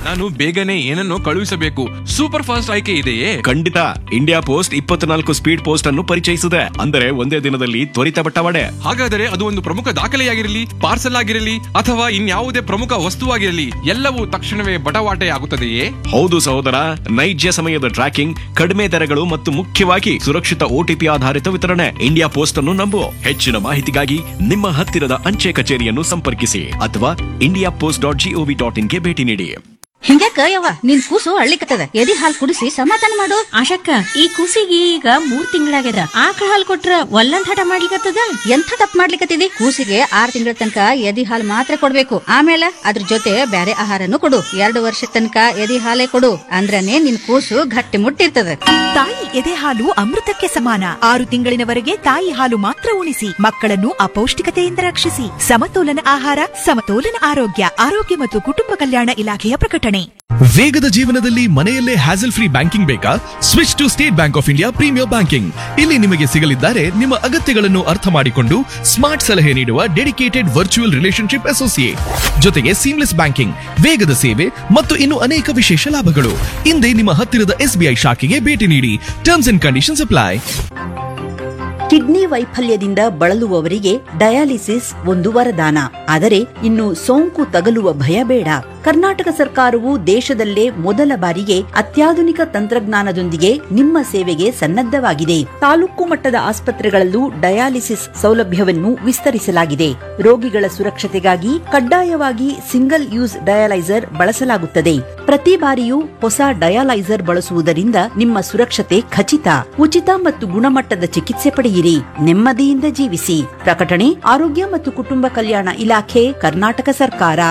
ನಾನು ಬೇಗನೆ ಏನನ್ನೋ ಕಳುಹಿಸಬೇಕು ಸೂಪರ್ ಫಾಸ್ಟ್ ಆಯ್ಕೆ ಇದೆಯೇ ಖಂಡಿತ ಇಂಡಿಯಾ ಪೋಸ್ಟ್ ಇಪ್ಪತ್ನಾಲ್ಕು ಸ್ಪೀಡ್ ಪೋಸ್ಟ್ ಅನ್ನು ಪರಿಚಯಿಸಿದೆ ಅಂದರೆ ಒಂದೇ ದಿನದಲ್ಲಿ ತ್ವರಿತ ಬಟ್ಟವಾಡೆ ಹಾಗಾದರೆ ಅದು ಒಂದು ಪ್ರಮುಖ ದಾಖಲೆಯಾಗಿರಲಿ ಪಾರ್ಸಲ್ ಆಗಿರಲಿ ಅಥವಾ ಇನ್ಯಾವುದೇ ಪ್ರಮುಖ ವಸ್ತುವಾಗಿರಲಿ ಎಲ್ಲವೂ ತಕ್ಷಣವೇ ಬಟವಾಟೆ ಆಗುತ್ತದೆಯೇ ಹೌದು ಸಹೋದರ ನೈಜ ಸಮಯದ ಟ್ರ್ಯಾಕಿಂಗ್ ಕಡಿಮೆ ದರಗಳು ಮತ್ತು ಮುಖ್ಯವಾಗಿ ಸುರಕ್ಷಿತ ಓಟಿಪಿ ಆಧಾರಿತ ವಿತರಣೆ ಇಂಡಿಯಾ ಪೋಸ್ಟ್ ಅನ್ನು ನಂಬು ಹೆಚ್ಚಿನ ಮಾಹಿತಿಗಾಗಿ ನಿಮ್ಮ ಹತ್ತಿರದ ಅಂಚೆ ಕಚೇರಿಯನ್ನು ಸಂಪರ್ಕಿಸಿ ಅಥವಾ India post dot G O V dot ಇನ್ಗೆ ಭೇಟಿ ನೀಡಿ ಹಿಂಗ್ಯಾಕ ಯವ್ವ ನಿನ್ ಕೂಸು ಅಳ್ಳಿಕತ್ತದ ಎದಿ ಹಾಲ್ ಕುಡಿಸಿ ಸಮಾಧಾನ ಮಾಡು ಆಶಕ್ಕ ಈ ಕೂಸಿಗೆ ಈಗ ಮೂರ್ ತಿಂಗಳಾಗ್ಯದ ಆಕಳ ಹಾಲ್ ಕೊಟ್ರ ಒಲ್ಲಂದ್ ಹಠ ಮಾಡ್ಲಿಕತ್ತದ ಎಂಥ ತಪ್ಪು ಮಾಡ್ಲಿಕತ್ತಿದಿ ಕೂಸಿಗೆ ಆರ್ ತಿಂಗಳ ತನಕ ಎದಿ ಹಾಲ್ ಮಾತ್ರ ಕೊಡ್ಬೇಕು ಆಮೇಲೆ ಅದ್ರ ಜೊತೆ ಬ್ಯಾರೆ ಆಹಾರನು ಕೊಡು ಎರಡು ವರ್ಷ ತನಕ ಎದಿ ಹಾಲೇ ಕೊಡು ಅಂದ್ರನೇ ನಿನ್ ಕೂಸು ಗಟ್ಟಿ ಮುಟ್ಟಿರ್ತದ ತಾಯಿ ಎದೆ ಹಾಲು ಅಮೃತಕ್ಕೆ ಸಮಾನ ಆರು ತಿಂಗಳಿನವರೆಗೆ ತಾಯಿ ಹಾಲು ಮಾತ್ರ ಉಣಿಸಿ ಮಕ್ಕಳನ್ನು ಅಪೌಷ್ಟಿಕತೆಯಿಂದ ರಕ್ಷಿಸಿ ಸಮತೋಲನ ಆಹಾರ ಸಮತೋಲನ ಆರೋಗ್ಯ ಆರೋಗ್ಯ ಮತ್ತು ಕುಟುಂಬ ಕಲ್ಯಾಣ ಇಲಾಖೆಯ ಪ್ರಕಟಣೆ ವೇಗದ ಜೀವನದಲ್ಲಿ ಮನೆಯಲ್ಲೇ ಹ್ಯಾಸಲ್ ಫ್ರೀ ಬ್ಯಾಂಕಿಂಗ್ ಬೇಕಾ switch to State Bank of India premier banking ಇಲ್ಲಿ ನಿಮಗೆ ಸಿಗಲಿದ್ದಾರೆ ನಿಮ್ಮ ಅಗತ್ಯಗಳನ್ನು ಅರ್ಥ ಮಾಡಿಕೊಂಡು ಸ್ಮಾರ್ಟ್ ಸಲಹೆ ನೀಡುವ ಡೆಡಿಕೇಟೆಡ್ ವರ್ಚುವಲ್ ರಿಲೇಶನ್ಶಿಪ್ ಅಸೋಸಿಯೇಟ್ ಜೊತೆಗೆ ಸೀಮ್ಲೆಸ್ ಬ್ಯಾಂಕಿಂಗ್ ವೇಗದ ಸೇವೆ ಮತ್ತು ಇನ್ನು ಅನೇಕ ವಿಶೇಷ ಲಾಭಗಳು ಹಿಂದೆ ನಿಮ್ಮ ಹತ್ತಿರದ ಎಸ್ಬಿಐ ಶಾಖೆಗೆ ಭೇಟಿ ನೀಡಿ terms and conditions apply kidney ವೈಫಲ್ಯದಿಂದ ಬಳಲುವವರಿಗೆ ಡಯಾಲಿಸಿಸ್ ಒಂದು ವರದಾನ ಆದರೆ ಇನ್ನು ಸೋಂಕು ತಗಲುವ ಭಯ ಬೇಡ ಕರ್ನಾಟಕ ಸರ್ಕಾರವು ದೇಶದಲ್ಲೇ ಮೊದಲ ಬಾರಿಗೆ ಅತ್ಯಾಧುನಿಕ ತಂತ್ರಜ್ಞಾನದೊಂದಿಗೆ ನಿಮ್ಮ ಸೇವೆಗೆ ಸನ್ನದ್ಧವಾಗಿದೆ ತಾಲೂಕು ಮಟ್ಟದ ಆಸ್ಪತ್ರೆಗಳಲ್ಲೂ ಡಯಾಲಿಸಿಸ್ ಸೌಲಭ್ಯವನ್ನು ವಿಸ್ತರಿಸಲಾಗಿದೆ ರೋಗಿಗಳ ಸುರಕ್ಷತೆಗಾಗಿ ಕಡ್ಡಾಯವಾಗಿ ಸಿಂಗಲ್ ಯೂಸ್ ಡಯಾಲೈಸರ್ ಬಳಸಲಾಗುತ್ತದೆ ಪ್ರತಿ ಬಾರಿಯೂ ಹೊಸ ಡಯಾಲೈಸರ್ ಬಳಸುವುದರಿಂದ ನಿಮ್ಮ ಸುರಕ್ಷತೆ ಖಚಿತ ಉಚಿತ ಮತ್ತು ಗುಣಮಟ್ಟದ ಚಿಕಿತ್ಸೆ ಪಡೆಯಿರಿ ನೆಮ್ಮದಿಯಿಂದ ಜೀವಿಸಿ ಪ್ರಕಟಣೆ ಆರೋಗ್ಯ ಮತ್ತು ಕುಟುಂಬ ಕಲ್ಯಾಣ ಇಲಾಖೆ ಕರ್ನಾಟಕ ಸರ್ಕಾರ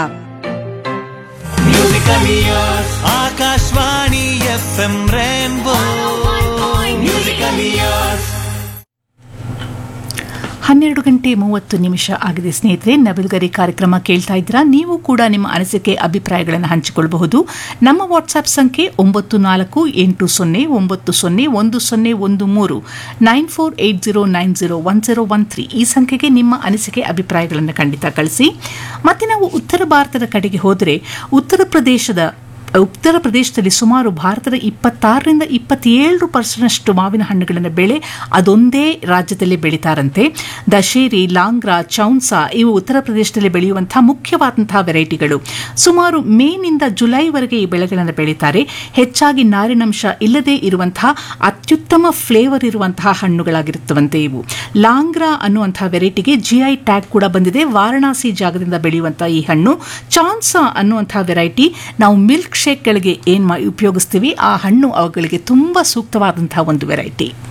ಆಕಾಶವಾಣಿ ಎಫ್ ಎಂ ರೇನ್ಬೋ ಹನ್ನೆರಡು ಗಂಟೆ ಮೂವತ್ತು ನಿಮಿಷ ಆಗಿದೆ ಸ್ನೇಹಿತರೆ ನವಿಲುಗರಿ ಕಾರ್ಯಕ್ರಮ ಕೇಳ್ತಾ ಇದ್ದೀರಾ ನೀವು ಕೂಡ ನಿಮ್ಮ ಅನಿಸಿಕೆ ಅಭಿಪ್ರಾಯಗಳನ್ನು ಹಂಚಿಕೊಳ್ಳಬಹುದು ನಮ್ಮ ವಾಟ್ಸ್ಆಪ್ ಸಂಖ್ಯೆ ಒಂಬತ್ತು ನಾಲ್ಕು ಎಂಟು ಸೊನ್ನೆ ಒಂಬತ್ತು ಸೊನ್ನೆ ಒಂದು ಸೊನ್ನೆ ಒಂದು ಮೂರು nine four eight zero nine zero one zero one three ಈ ಸಂಖ್ಯೆಗೆ ನಿಮ್ಮ ಅನಿಸಿಕೆ ಅಭಿಪ್ರಾಯಗಳನ್ನು ಖಂಡಿತ ಕಳಿಸಿ ಮತ್ತೆ ನಾವು ಉತ್ತರ ಭಾರತದ ಕಡೆಗೆ ಹೋದರೆ ಉತ್ತರ ಪ್ರದೇಶದ ಉತ್ತರ ಪ್ರದೇಶದಲ್ಲಿ ಸುಮಾರು ಭಾರತದ ಇಪ್ಪತ್ತಾರರಿಂದ ಇಪ್ಪತ್ತೇಳು ಪರ್ಸೆಂಟಷ್ಟು ಮಾವಿನ ಹಣ್ಣುಗಳನ್ನು ಬೆಳೆ ಅದೊಂದೇ ರಾಜ್ಯದಲ್ಲಿ ಬೆಳೀತಾರಂತೆ ದಶೇರಿ ಲಾಂಗ್ರಾ ಚೌನ್ಸಾ ಇವು ಉತ್ತರ ಪ್ರದೇಶದಲ್ಲಿ ಬೆಳೆಯುವಂತಹ ಮುಖ್ಯವಾದಂತಹ ವೆರೈಟಿಗಳು ಸುಮಾರು ಮೇನಿಂದ ಜುಲೈವರೆಗೆ ಈ ಬೆಳೆಗಳನ್ನು ಬೆಳೀತಾರೆ ಹೆಚ್ಚಾಗಿ ನಾರಿನಂಶ ಇಲ್ಲದೆ ಇರುವಂತಹ ಅತ್ಯುತ್ತಮ ಫ್ಲೇವರ್ ಇರುವಂತಹ ಹಣ್ಣುಗಳಾಗಿರುತ್ತವಂತೆ ಇವು ಲಾಂಗ್ರಾ ಅನ್ನುವಂತಹ ವೆರೈಟಿಗೆ ಜಿಐ ಟ್ಯಾಗ್ ಕೂಡ ಬಂದಿದೆ ವಾರಣಾಸಿ ಜಾಗದಿಂದ ಬೆಳೆಯುವಂತಹ ಈ ಹಣ್ಣು ಚಾನ್ಸಾ ಅನ್ನುವಂತಹ ವೆರೈಟಿ ನಾವು ಮಿಲ್ಕ್ ಶೇಕ್ಗಳಿಗೆ ಏನು ಉಪಯೋಗಿಸ್ತೀವಿ ಆ ಹಣ್ಣು ಅವುಗಳಿಗೆ ತುಂಬ ಸೂಕ್ತವಾದಂತಹ ಒಂದು ವೆರೈಟಿ